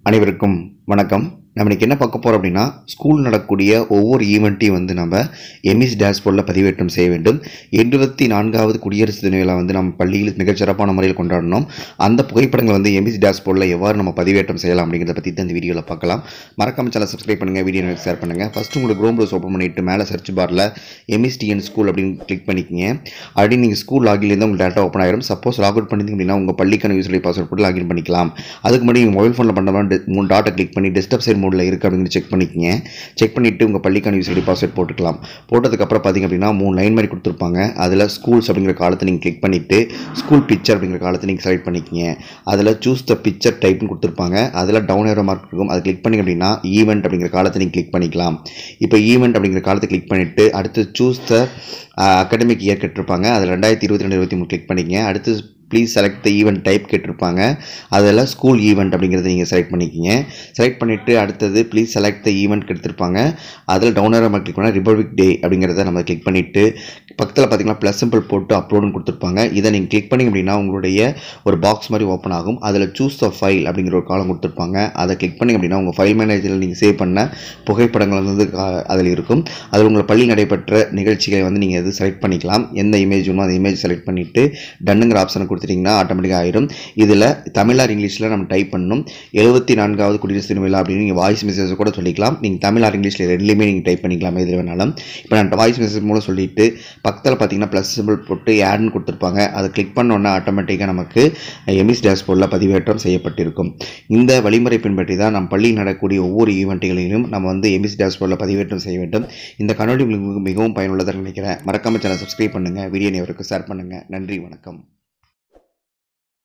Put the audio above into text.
அனைவருக்கும் வணக்கம் நம்ம இன்னைக்கு என்ன பார்க்க போகிறோம் அப்படின்னா ஸ்கூல் நடக்கக்கூடிய ஒவ்வொரு ஈவெண்ட்டையும் வந்து நம்ம எம்இஸ் டேஷ்போர்டில் பதிவேற்றம் செய்ய வேண்டும் இருபத்தி நான்காவது குடியரசு தின விழா வந்து நம்ம பள்ளியில் மிகச் சிறப்பான முறையில் கொண்டாடணும் அந்த புகைப்படங்களை வந்து எம்இஸ் டேஷ்போர்டில் எவ்வாறு நம்ம பதிவேற்றம் செய்யலாம் அப்படிங்கிறத பற்றி இந்த வீடியோவில் பார்க்கலாம் மறக்காம சேனல் சப்ஸ்கிரைப் பண்ணுங்கள் வீடியோ எனக்கு ஷேர் பண்ணுங்கள் ஃபஸ்ட்டு உங்களுக்கு க்ரோம் ப்ரௌஸ் ஓப்பன் பண்ணிட்டு மேலே சர்ச் பாரில் எம்இஸ்டிஎன் ஸ்கூல் அப்படின்னு கிளிக் பண்ணிக்கங்க அப்படி நீங்கள் ஸ்கூல் லாகின்லேருந்து உங்களுக்கு டேட்டா ஓப்பன் ஆயிரும் சப்போஸ் லாக் அவுட் பண்ணிங்க அப்படின்னா உங்கள் பள்ளிக்கான யூஸ்வலி பாஸ்வேர்ட் போட்டு லாகின் பண்ணிக்கலாம் அதுக்கு முன்னாடி நீங்கள் மொபைல் ஃபோனில் பண்ணுறோம் மூணு டாட்டை கிளிக் பண்ணி டெஸ்க்டாப் சைட் மோடில் இருக்குது அப்படின்னு செக் பண்ணிக்கங்க செக் பண்ணிவிட்டு உங்கள் பள்ளிக்கான யூஸ்வலி பாஸ்வேர்ட் போட்டுக்கலாம் போட்டதுக்கப்புறம் பார்த்தீங்க அப்படின்னா மூணு லைன் மாதிரி கொடுத்துருப்பாங்க அதில் ஸ்கூல்ஸ் அப்படிங்கிற காலத்தை நீங்கள் கிளிக் பண்ணிவிட்டு ஸ்கூல் பிக்சர் அப்படிங்கிற காலத்தை நீங்கள் செலக்ட் பண்ணிக்கங்க அதில் சூஸ் த பிக்சர் டைப்னு கொடுத்துருப்பாங்க அதில் டவுன் ஏரோ மார்க் இருக்கும் அதை கிளிக் பண்ணிங்க அப்படின்னா ஈவெண்ட் அப்படிங்கிற காலத்தை நீங்கள் கிளிக் பண்ணிக்கலாம் இப்போ ஈவெண்ட் அப்படிங்கிற காலத்தை கிளிக் பண்ணிவிட்டு அடுத்து சூஸ் த அகாடமிக் இயர் கேட்டிருப்பாங்க அதில் ரெண்டாயிரத்தி இருபத்தி ரெண்டு இருபத்தி மூணு கிளிக் பண்ணிக்கங்க அடுத்து please select the event type கேட்டிருப்பாங்க அதில் ஸ்கூல் ஈவெண்ட் அப்படிங்கிறத நீங்கள் செலக்ட் பண்ணிக்கிங்க செலக்ட் பண்ணிவிட்டு அடுத்தது ப்ளீஸ் செலக்ட் த ஈவெண்ட் எடுத்திருப்பாங்க அதில் டவுனர் நம்ம கிளிக் பண்ணால் ரிபப்ளிக் டே அப்படிங்கிறத நம்ம கிளிக் பண்ணிவிட்டு பக்கத்தில் பார்த்தீங்கன்னா ப்ளஸ் சிம்பிள் போட்டு அப்லோடுன்னு கொடுத்துருப்பாங்க இதை நீங்கள் கிளிக் பண்ணிங்க அப்படின்னா உங்களுடைய ஒரு பாக்ஸ் மாதிரி ஓப்பன் ஆகும் அதில் சூஸ் த ஃபைல் அப்படிங்கிற ஒரு காலம் கொடுத்துருப்பாங்க அதை கிளிக் பண்ணிங்க அப்படின்னா உங்கள் ஃபைல் மேனேஜரில் நீங்கள் சேவ் பண்ண புகைப்படங்கள் வந்து அதில் இருக்கும் அதில் உங்கள் பள்ளி நடைபெற்ற நிகழ்ச்சிகளை வந்து நீங்கள் எது செலக்ட் பண்ணிக்கலாம் எந்த இமேஜ் வேணுமோ அந்த இமேஜ் செலக்ட் பண்ணிவிட்டு டன்னுங்கிற ஆப்ஷனை கொடுத்துட்டிங்கன்னா ஆட்டோமேட்டிக்காக ஆயிரும் இதில் தமிழ் ஆர் இங்கிலீஷில் நம்ம டைப் பண்ணணும் எழுபத்தி நான்காவது குடியரசு தின விழா அப்படின்னு நீங்கள் வாய்ஸ் மெசேஜ் கூட சொல்லிக்கலாம் நீங்கள் தமிழ் ஆர் இங்கிலீஷில் ரெண்டுலேயுமே நீங்கள் டைப் பண்ணிக்கலாம் எதில் வேணாலும் இப்போ நான் வாய்ஸ் மெசேஜ் மூலம் சொல்லிட்டு பக்கத்தில் பார்த்தீங்கன்னா ப்ளஸ் சிம்பிள் போட்டு ஆட்னு கொடுத்துருப்பாங்க அதை கிளிக் பண்ணோன்னா ஆட்டோமேட்டிக்காக நமக்கு எமிஸ் டேஷ்போர்டில் பதிவேற்றம் செய்யப்பட்டிருக்கும் இந்த வழிமுறை பின்பற்றி தான் நம் பள்ளியில் நடக்கக்கூடிய ஒவ்வொரு ஈவெண்ட்டுகளிலும் நம்ம வந்து எமிஸ் டேஷ்போர்டில் பதிவேற்றம் செய்ய வேண்டும் இந்த கண்ணாடி உங்களுக்கு மிகவும் பயனுள்ளதாக நினைக்கிறேன் மறக்காம சேனல் சப்ஸ்கிரைப் பண்ணுங்கள் வீடியோ நேவருக்கு ஷேர் பண்ணுங்கள் நன்றி வணக்கம்